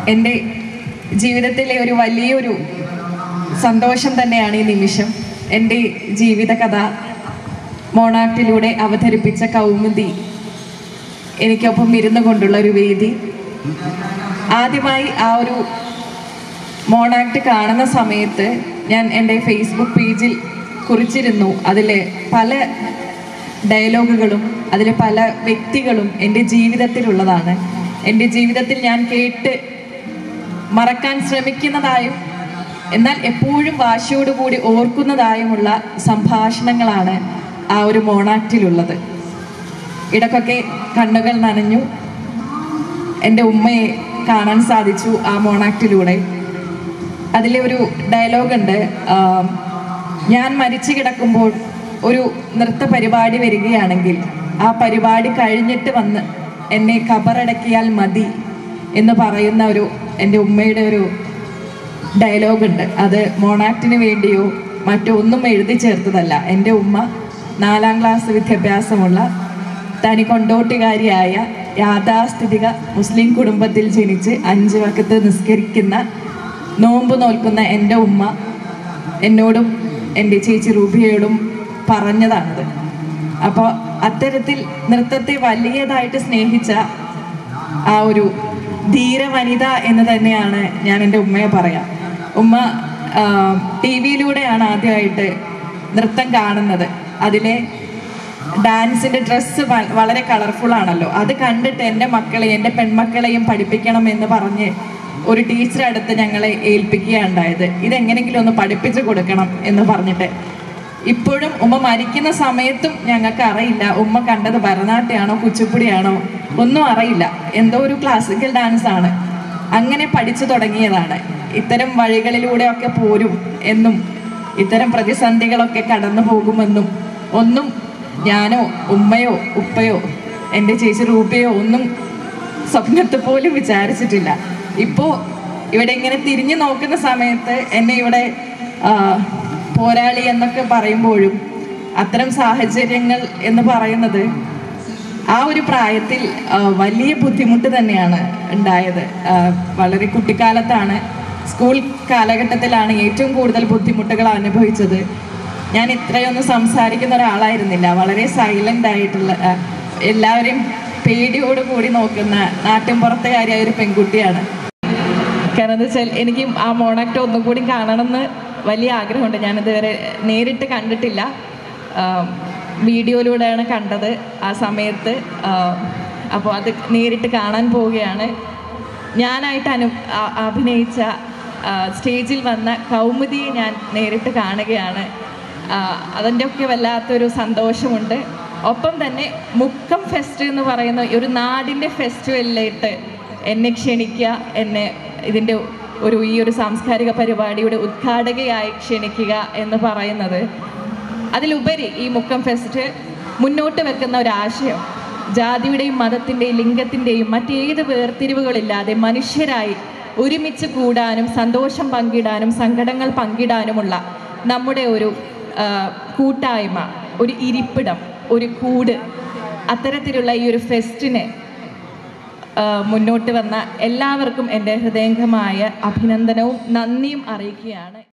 എൻ്റെ ജീവിതത്തിലെ ഒരു വലിയൊരു സന്തോഷം തന്നെയാണ് ഈ നിമിഷം എൻ്റെ ജീവിതകഥ മോണാക്റ്റിലൂടെ അവതരിപ്പിച്ച കൗമുദി എനിക്കൊപ്പം ഇരുന്നു കൊണ്ടുള്ള ഒരു വേദി ആദ്യമായി ആ ഒരു മോണാക്ട് കാണുന്ന സമയത്ത് ഞാൻ എൻ്റെ ഫേസ്ബുക്ക് പേജിൽ കുറിച്ചിരുന്നു അതിൽ പല ഡയലോഗുകളും അതിൽ പല വ്യക്തികളും എൻ്റെ ജീവിതത്തിലുള്ളതാണ് എൻ്റെ ജീവിതത്തിൽ ഞാൻ കേട്ട് മറക്കാൻ ശ്രമിക്കുന്നതായും എന്നാൽ എപ്പോഴും വാശിയോടുകൂടി ഓർക്കുന്നതായുമുള്ള സംഭാഷണങ്ങളാണ് ആ ഒരു മോണാക്റ്റിലുള്ളത് ഇടയ്ക്കൊക്കെ കണ്ണുകൾ നനഞ്ഞു എൻ്റെ ഉമ്മയെ കാണാൻ സാധിച്ചു ആ മോണാക്റ്റിലൂടെ അതിലെ ഒരു ഡയലോഗുണ്ട് ആം, ഞാൻ മരിച്ചു കിടക്കുമ്പോൾ ഒരു നൃത്ത പരിപാടി വരികയാണെങ്കിൽ ആ പരിപാടി കഴിഞ്ഞിട്ട് വന്ന് എന്നെ കബറടക്കിയാൽ മതി എന്ന് പറയുന്ന ഒരു എൻ്റെ ഉമ്മയുടെ ഒരു ഡയലോഗുണ്ട് അത് മോണാക്റ്റിന് വേണ്ടിയോ മറ്റോ ഒന്നും എഴുതി ചേർത്തതല്ല എൻ്റെ ഉമ്മ നാലാം ക്ലാസ് വിദ്യാഭ്യാസമുള്ള തനി കൊണ്ടോട്ടുകാരിയായ യാഥാസ്ഥിതിക മുസ്ലിം കുടുംബത്തിൽ ജനിച്ച് അഞ്ച് വക്കത്ത് നിസ്കരിക്കുന്ന നോമ്പ് നോൽക്കുന്ന എൻ്റെ ഉമ്മ എന്നോടും എൻ്റെ ചേച്ചി റൂബിയയോടും പറഞ്ഞതാണത് അപ്പോൾ അത്തരത്തിൽ നൃത്തത്തെ വലിയതായിട്ട് സ്നേഹിച്ച ആ ഒരു ധീര വനിത എന്ന് തന്നെയാണ് ഞാൻ എൻ്റെ ഉമ്മയെ പറയാം ഉമ്മ ടി വിയിലൂടെയാണ് ആദ്യമായിട്ട് നൃത്തം കാണുന്നത് അതിലെ ഡാൻസിന്റെ ഡ്രസ്സ് വളരെ കളർഫുൾ ആണല്ലോ അത് കണ്ടിട്ട് എൻ്റെ മക്കളെ എൻ്റെ പെൺമക്കളെയും പഠിപ്പിക്കണം എന്ന് പറഞ്ഞ് ഒരു ടീച്ചർ അടുത്ത് ഞങ്ങളെ ഏൽപ്പിക്കുകയുണ്ടായത് ഇതെങ്ങനെങ്കിലും ഒന്ന് പഠിപ്പിച്ചു കൊടുക്കണം എന്ന് പറഞ്ഞിട്ട് ഇപ്പോഴും ഉമ്മ മരിക്കുന്ന സമയത്തും ഞങ്ങൾക്ക് അറിയില്ല ഉമ്മ കണ്ടത് ഭരതനാട്യമാണോ കുച്ചിപ്പുടിയാണോ ഒന്നും അറിയില്ല എന്തോ ഒരു ക്ലാസിക്കൽ ഡാൻസ് ആണ് അങ്ങനെ പഠിച്ചു തുടങ്ങിയതാണ് ഇത്തരം വഴികളിലൂടെയൊക്കെ പോരും എന്നും ഇത്തരം പ്രതിസന്ധികളൊക്കെ കടന്നു പോകുമെന്നും ഒന്നും ഞാനോ ഉമ്മയോ ഉപ്പയോ എൻ്റെ ചേച്ചി റൂപയോ ഒന്നും സ്വപ്നത്തിൽ പോലും വിചാരിച്ചിട്ടില്ല ഇപ്പോൾ ഇവിടെ ഇങ്ങനെ തിരിഞ്ഞു നോക്കുന്ന സമയത്ത് എന്നെ ഇവിടെ ആ, പോരാളി എന്നൊക്കെ പറയുമ്പോഴും അത്തരം സാഹചര്യങ്ങൾ എന്ന് പറയുന്നത് ആ ഒരു പ്രായത്തിൽ ആ, വലിയ ബുദ്ധിമുട്ട് തന്നെയാണ് ഉണ്ടായത് ആ, വളരെ കുട്ടിക്കാലത്താണ് സ്കൂൾ കാലഘട്ടത്തിലാണ് ഏറ്റവും കൂടുതൽ ബുദ്ധിമുട്ടുകൾ അനുഭവിച്ചത് ഞാൻ ഇത്രയൊന്നും സംസാരിക്കുന്ന ഒരാളായിരുന്നില്ല വളരെ സൈലൻ്റ് ആയിട്ടുള്ള ആ, എല്ലാവരെയും പേടിയോടുകൂടി നോക്കുന്ന നാട്ടിൻപുറത്തുകാരിയായ ഒരു പെൺകുട്ടിയാണ് കാരണം എന്താ വെച്ചാൽ എനിക്ക് ആ മോണാക്ട് ഒന്നും കൂടി കാണണമെന്ന് വലിയ ആഗ്രഹമുണ്ട് ഞാനിതുവരെ നേരിട്ട് കണ്ടിട്ടില്ല ആം, വീഡിയോയിലൂടെയാണ് കണ്ടത് ആ സമയത്ത് അപ്പോൾ അത് നേരിട്ട് കാണാൻ പോവുകയാണ് ഞാനായിട്ട് അനു ആ- അഭിനയിച്ച ആ, സ്റ്റേജിൽ വന്ന കൗമുദിയെ ഞാൻ നേരിട്ട് കാണുകയാണ് ആ, അതിൻ്റെ ഒക്കെ വല്ലാത്തൊരു സന്തോഷമുണ്ട് ഒപ്പം തന്നെ മുക്കം ഫെസ്റ്റ് എന്ന് പറയുന്ന ഒരു നാടിൻ്റെ ഫെസ്റ്റിവലിലായിട്ട് എന്നെ ക്ഷണിക്കുക എന്നെ ഇതിൻ്റെ ഒരു ഈ ഒരു സാംസ്കാരിക പരിപാടിയുടെ ഉദ്ഘാടകയായി ക്ഷണിക്കുക എന്ന് പറയുന്നത് അതിലുപരി ഈ മുക്കം ഫെസ്റ്റ് മുന്നോട്ട് വെക്കുന്ന ഒരാശയം ജാതിയുടെയും മതത്തിൻ്റെയും ലിംഗത്തിൻ്റെയും മറ്റേത് വേർതിരിവുകളില്ലാതെ മനുഷ്യരായി ഒരുമിച്ച് കൂടാനും സന്തോഷം പങ്കിടാനും സങ്കടങ്ങൾ പങ്കിടാനുമുള്ള നമ്മുടെ ഒരു ആ, കൂട്ടായ്മ ഒരു ഇരിപ്പിടം ഒരു കൂട് അത്തരത്തിലുള്ള ഈ ഒരു ഫെസ്റ്റിനെ ആ, മുന്നോട്ട് വന്ന എല്ലാവർക്കും എൻ്റെ ഹൃദയംഗമായ അഭിനന്ദനവും നന്ദിയും അറിയിക്കുകയാണ്